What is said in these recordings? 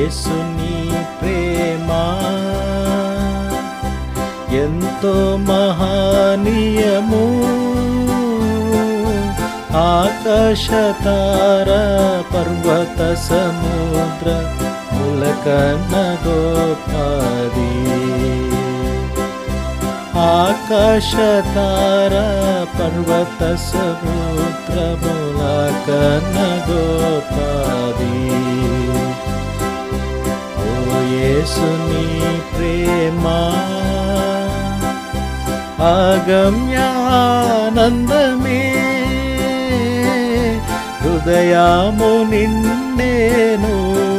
యేసుని ప్రేమ ఎంతో మహానీయము ఆకాశతార పర్వత సముద్ర ములకన్న గోపది ఆకాశతార పర్వత సముద్ర ములకన్న గోపది ఓ యేసుని ప్రేమ ఆగమ్యానందమే హృదయాము నిండేను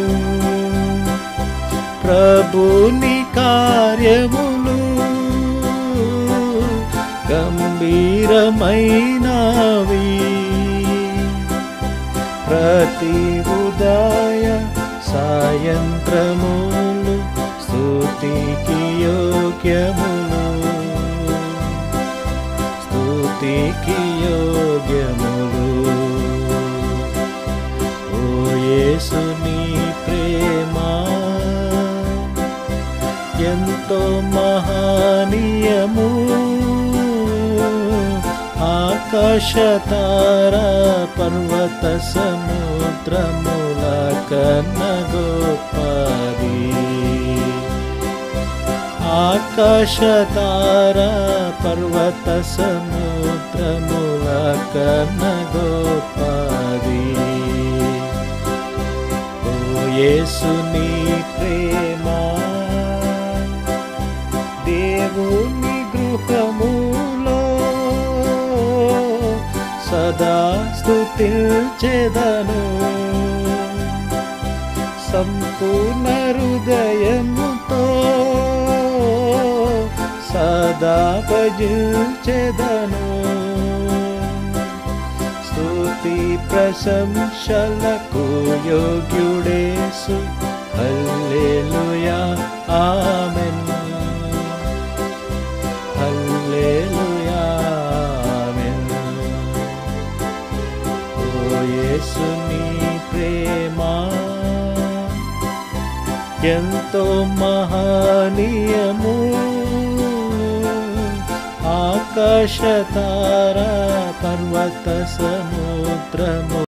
ప్రభుని కార్యములు గంభీరమైనవి ప్రతి ఉదయ సాయంత్రములు స్తుతికి యోగ్యములు స్తుతికి యోగ్యములు ఓ యేసుని ప్రేమ ఎంతో మహానీయము ఆకాశతార పర్వత సముద్రముల కన్న గోపది ఆకాశతార పర్వత సముద్రముల కన్న గోపది ఓ యేసుని ప్రేమ దేవుని గృహములో సదా స్థుతించెదను సంపూర్ణ హృదయముతో సదా భజించెదను స్తుతి ప్రశంసలకు యోగ్యుడేసు హల్లెలూయా ఆమెన్ హల్లెలూయా ఆమెన్ ఓ యేసుని ప్రేమ ఎంతో మహనీయము ఆకాశతార పర్వత సముద్రము